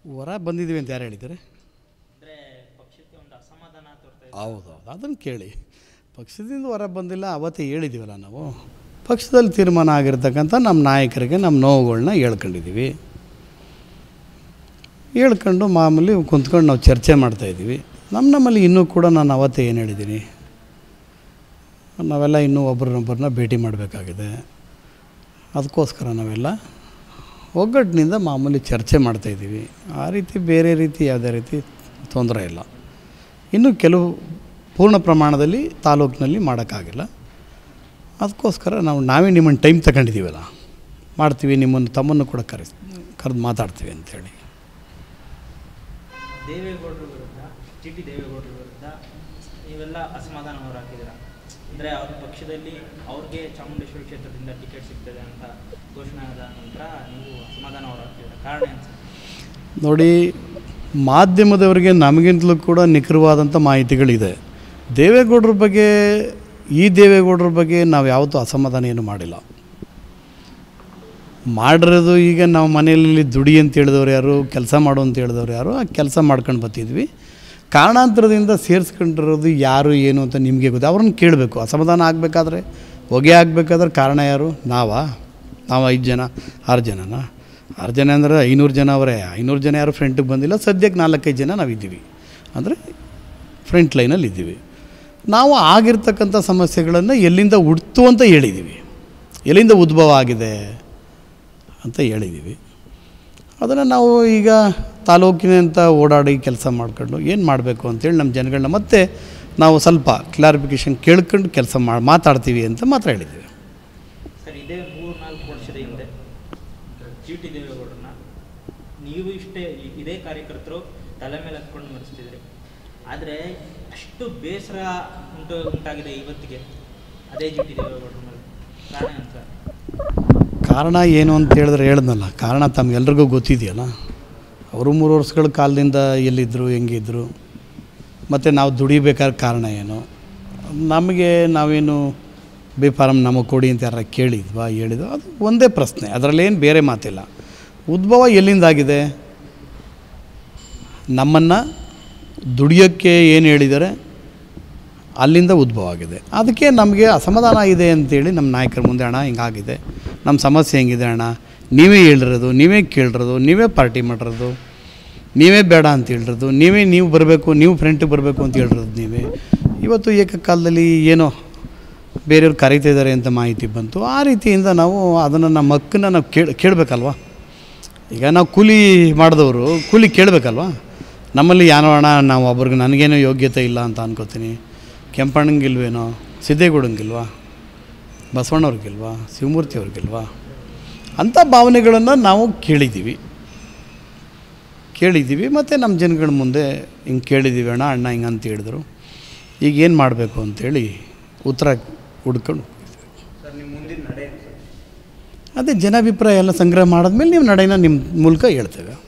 ಹೊರ ಬಂದಿದ್ದೀವಿ ಅಂತ ಯಾರು ಹೇಳಿದ್ದಾರೆ ಅಂದರೆ ಪಕ್ಷಕ್ಕೆ ಒಂದು ಅಸಮಾಧಾನ ತೋರ್ತಾ ಇದೆ ಹೌದು ಹೌದು ಅದನ್ನು ಕೇಳಿ ಪಕ್ಷದಿಂದ ಹೊರ ಬಂದಿಲ್ಲ ಅವತ್ತೇ ಹೇಳಿದ್ದೀವಲ್ಲ ನಾವು ಪಕ್ಷದಲ್ಲಿ ತೀರ್ಮಾನ ಆಗಿರ್ತಕ್ಕಂಥ ನಮ್ಮ ನಾಯಕರಿಗೆ ನಮ್ಮ ನೋವುಗಳನ್ನ ಹೇಳ್ಕೊಂಡಿದ್ದೀವಿ ಹೇಳ್ಕೊಂಡು ಮಾಮೂಲಿ ಕುಂತ್ಕೊಂಡು ನಾವು ಚರ್ಚೆ ಮಾಡ್ತಾಯಿದ್ದೀವಿ ನಮ್ಮ ನಮ್ಮಲ್ಲಿ ಇನ್ನೂ ಕೂಡ ನಾನು ಅವತ್ತೇ ಏನು ಹೇಳಿದ್ದೀನಿ ನಾವೆಲ್ಲ ಇನ್ನೂ ಒಬ್ರನ್ನೊಬ್ಬರನ್ನ ಭೇಟಿ ಮಾಡಬೇಕಾಗಿದೆ ಅದಕ್ಕೋಸ್ಕರ ನಾವೆಲ್ಲ ಒಗ್ಗಟ್ಟಿನಿಂದ ಮಾಮೂಲಿ ಚರ್ಚೆ ಮಾಡ್ತಾಯಿದ್ದೀವಿ ಆ ರೀತಿ ಬೇರೆ ರೀತಿ ಯಾವುದೇ ರೀತಿ ತೊಂದರೆ ಇಲ್ಲ ಇನ್ನು ಕೆಲವು ಪೂರ್ಣ ಪ್ರಮಾಣದಲ್ಲಿ ತಾಲೂಕಿನಲ್ಲಿ ಮಾಡೋಕ್ಕಾಗಿಲ್ಲ ಅದಕ್ಕೋಸ್ಕರ ನಾವು ನಾವೇ ನಿಮ್ಮನ್ನು ಟೈಮ್ ತಗೊಂಡಿದ್ದೀವಲ್ಲ ಮಾಡ್ತೀವಿ ನಿಮ್ಮನ್ನು ತಮ್ಮನ್ನು ಕೂಡ ಕರೆಸ್ ಕರೆದು ಮಾತಾಡ್ತೀವಿ ಅಂತೇಳಿ ದೇವೇಗೌಡರ ವಿರುದ್ಧ ಜಿ ಟಿ ದೇವೇಗೌಡರ ವಿರುದ್ಧ ನೀವೆಲ್ಲ ಅಸಮಾಧಾನ ಹೊರಹಾಕಿದ್ದೀರ ಅಂದರೆ ಅವ್ರ ಪಕ್ಷದಲ್ಲಿ ಅವ್ರಿಗೆ ಚಾಮುಂಡೇಶ್ವರಿ ಕ್ಷೇತ್ರದಿಂದ ಟಿಕೆಟ್ ಸಿಗ್ತದೆ ಅಂತ ಘೋಷಣೆ ಆದ ನಂತರ ನೀವು ಅಸಮಾಧಾನ ಹೊರಹಾಕಿದ್ದೀರ ಕಾರಣ ಏನು ಸರ್ ನೋಡಿ ಮಾಧ್ಯಮದವರಿಗೆ ನಮಗಿಂತಲೂ ಕೂಡ ನಿಖರವಾದಂಥ ಮಾಹಿತಿಗಳಿದೆ ದೇವೇಗೌಡರ ಬಗ್ಗೆ ಈ ದೇವೇಗೌಡರ ಬಗ್ಗೆ ನಾವು ಯಾವತ್ತೂ ಅಸಮಾಧಾನ ಏನು ಮಾಡಿಲ್ಲ ಮಾಡಿರೋದು ಈಗ ನಾವು ಮನೆಯಲ್ಲಿ ದುಡಿ ಅಂತ ಹೇಳಿದವ್ರು ಯಾರು ಕೆಲಸ ಮಾಡು ಅಂತ ಹೇಳಿದವ್ರು ಯಾರು ಆ ಕೆಲಸ ಮಾಡ್ಕೊಂಡು ಬರ್ತಿದ್ವಿ ಕಾರಣಾಂತರದಿಂದ ಸೇರಿಸ್ಕೊಂಡಿರೋದು ಯಾರು ಏನು ಅಂತ ನಿಮಗೆ ಗೊತ್ತು ಅವ್ರನ್ನ ಕೇಳಬೇಕು ಅಸಮಾಧಾನ ಆಗಬೇಕಾದ್ರೆ ಹೊಗೆ ಆಗಬೇಕಾದ್ರೆ ಕಾರಣ ಯಾರು ನಾವಾ ನಾವು ಐದು ಜನ ಆರು ಜನನಾ ಆರು ಜನ ಅಂದರೆ ಐನೂರು ಜನ ಅವರೇ ಐನೂರು ಜನ ಯಾರು ಫ್ರಂಟಿಗೆ ಬಂದಿಲ್ಲ ಸದ್ಯಕ್ಕೆ ನಾಲ್ಕೈದು ಜನ ನಾವಿದ್ದೀವಿ ಅಂದರೆ ಫ್ರಂಟ್ ಲೈನಲ್ಲಿ ಇದ್ದೀವಿ ನಾವು ಆಗಿರ್ತಕ್ಕಂಥ ಸಮಸ್ಯೆಗಳನ್ನು ಎಲ್ಲಿಂದ ಹುಡ್ತು ಅಂತ ಹೇಳಿದ್ದೀವಿ ಎಲ್ಲಿಂದ ಉದ್ಭವ ಆಗಿದೆ ಅಂತ ಹೇಳಿದ್ದೀವಿ ಅದನ್ನು ನಾವು ಈಗ ತಾಲೂಕಿನಂತ ಓಡಾಡಿ ಕೆಲಸ ಮಾಡ್ಕೊಂಡು ಏನು ಮಾಡಬೇಕು ಅಂತೇಳಿ ನಮ್ಮ ಜನಗಳನ್ನ ಮತ್ತೆ ನಾವು ಸ್ವಲ್ಪ ಕ್ಲಾರಿಫಿಕೇಷನ್ ಕೇಳ್ಕೊಂಡು ಕೆಲಸ ಮಾಡಿ ಮಾತಾಡ್ತೀವಿ ಅಂತ ಮಾತ್ರ ಹೇಳಿದ್ದೀವಿ ಸರ್ ಇದೇ ಮೂರು ನಾಲ್ಕು ವರ್ಷದ ಹಿಂದೆ ಜಿ ಟಿ ದೇವೇಗೌಡರನ್ನ ನೀವು ಇಷ್ಟೇ ಇ- ಇದೇ ಕಾರ್ಯಕರ್ತರು ತಲೆ ಮೇಲೆ ಹತ್ಕೊಂಡು ಮರೆಸ್ತಿದ್ರಿ ಆದರೆ ಅಷ್ಟು ಬೇಸರ ಉಂಟು ಉಂಟಾಗಿದೆ ಇವತ್ತಿಗೆ ಅದೇ ಜಿ ಟಿ ದೇವೇಗೌಡರ ಮೇಲೆ ಕಾರಣ ಏನು ಸರ್ ಕಾರಣ ಏನು ಅಂತ ಹೇಳಿದ್ರೆ ಹೇಳ್ದಲ್ಲ ಕಾರಣ ತಮಗೆಲ್ರಿಗೂ ಗೊತ್ತಿದೆಯಲ್ಲ ಅವರು ಮೂರು ವರ್ಷಗಳ ಕಾಲದಿಂದ ಎಲ್ಲಿದ್ದರು ಹೆಂಗಿದ್ರು ಮತ್ತು ನಾವು ದುಡಿಬೇಕಾದ ಕಾರಣ ಏನು ನಮಗೆ ನಾವೇನು ಬಿ ಫಾರಮ್ ನಮಗೆ ಕೊಡಿ ಅಂತ ಯಾರ ಕೇಳಿದ್ವಾ ಹೇಳಿದ್ವಾ ಅದು ಒಂದೇ ಪ್ರಶ್ನೆ ಅದರಲ್ಲೇನು ಬೇರೆ ಮಾತಿಲ್ಲ ಉದ್ಭವ ಎಲ್ಲಿಂದಾಗಿದೆ ನಮ್ಮನ್ನು ದುಡಿಯೋಕ್ಕೆ ಏನು ಹೇಳಿದ್ದಾರೆ ಅಲ್ಲಿಂದ ಉದ್ಭವ ಆಗಿದೆ ಅದಕ್ಕೆ ನಮಗೆ ಅಸಮಾಧಾನ ಇದೆ ಅಂತೇಳಿ ನಮ್ಮ ನಾಯಕರ ಮುಂದೆ ಅಣ್ಣ ಹಿಂಗಾಗಿದೆ ನಮ್ಮ ಸಮಸ್ಯೆ ಹೆಂಗಿದೆ ಅಣ್ಣ ನೀವೇ ಹೇಳಿರೋದು ನೀವೇ ಕೇಳಿರೋದು ನೀವೇ ಪಾರ್ಟಿ ಮಾಡಿರೋದು ನೀವೇ ಬೇಡ ಅಂತ ಹೇಳಿರೋದು ನೀವೇ ನೀವು ಬರಬೇಕು ನೀವು ಫ್ರಂಟಿಗೆ ಬರಬೇಕು ಅಂತ ಹೇಳಿರೋದು ನೀವೇ ಇವತ್ತು ಏಕಕಾಲದಲ್ಲಿ ಏನೋ ಬೇರೆಯವ್ರು ಕರೀತಾ ಇದ್ದಾರೆ ಅಂತ ಮಾಹಿತಿ ಬಂತು ಆ ರೀತಿಯಿಂದ ನಾವು ಅದನ್ನು ನಮ್ಮ ಹಕ್ಕನ್ನು ನಾವು ಕೇಳ ಕೇಳಬೇಕಲ್ವ ಈಗ ನಾವು ಕೂಲಿ ಮಾಡಿದವರು ಕೂಲಿ ಕೇಳಬೇಕಲ್ವ ನಮ್ಮಲ್ಲಿ ಏನೋ ಅಣ್ಣ ನಾವು ಒಬ್ರಿಗೆ ನನಗೇನೋ ಯೋಗ್ಯತೆ ಇಲ್ಲ ಅಂತ ಅನ್ಕೋತೀನಿ ಕೆಂಪಣ್ಣಂಗಿಲ್ವೇನೋ ಸಿದ್ದೇಗೌಡಂಗಿಲ್ವಾ ಬಸವಣ್ಣವ್ರಿಗಿಲ್ವಾ ಶಿವಮೂರ್ತಿ ಅವ್ರಿಗಿಲ್ವಾ ಅಂಥ ಭಾವನೆಗಳನ್ನು ನಾವು ಕೇಳಿದ್ದೀವಿ ಕೇಳಿದ್ದೀವಿ ಮತ್ತು ನಮ್ಮ ಜನಗಳ ಮುಂದೆ ಹಿಂಗೆ ಕೇಳಿದ್ದೀವಿ ಅಣ್ಣ ಅಣ್ಣ ಹಿಂಗೆ ಅಂತ ಹೇಳಿದ್ರು ಈಗ ಏನು ಮಾಡಬೇಕು ಅಂತೇಳಿ ಉತ್ತರ ಹುಡ್ಕೊಂಡು ಸರ್ ನಿಮ್ಮ ಮುಂದಿನ ನಡೆ ಅದೇ ಜನಾಭಿಪ್ರಾಯ ಎಲ್ಲ ಸಂಗ್ರಹ ಮಾಡಿದ್ಮೇಲೆ ನೀವು ನಡೆನ ನಿಮ್ಮ ಮೂಲಕ ಹೇಳ್ತೇವೆ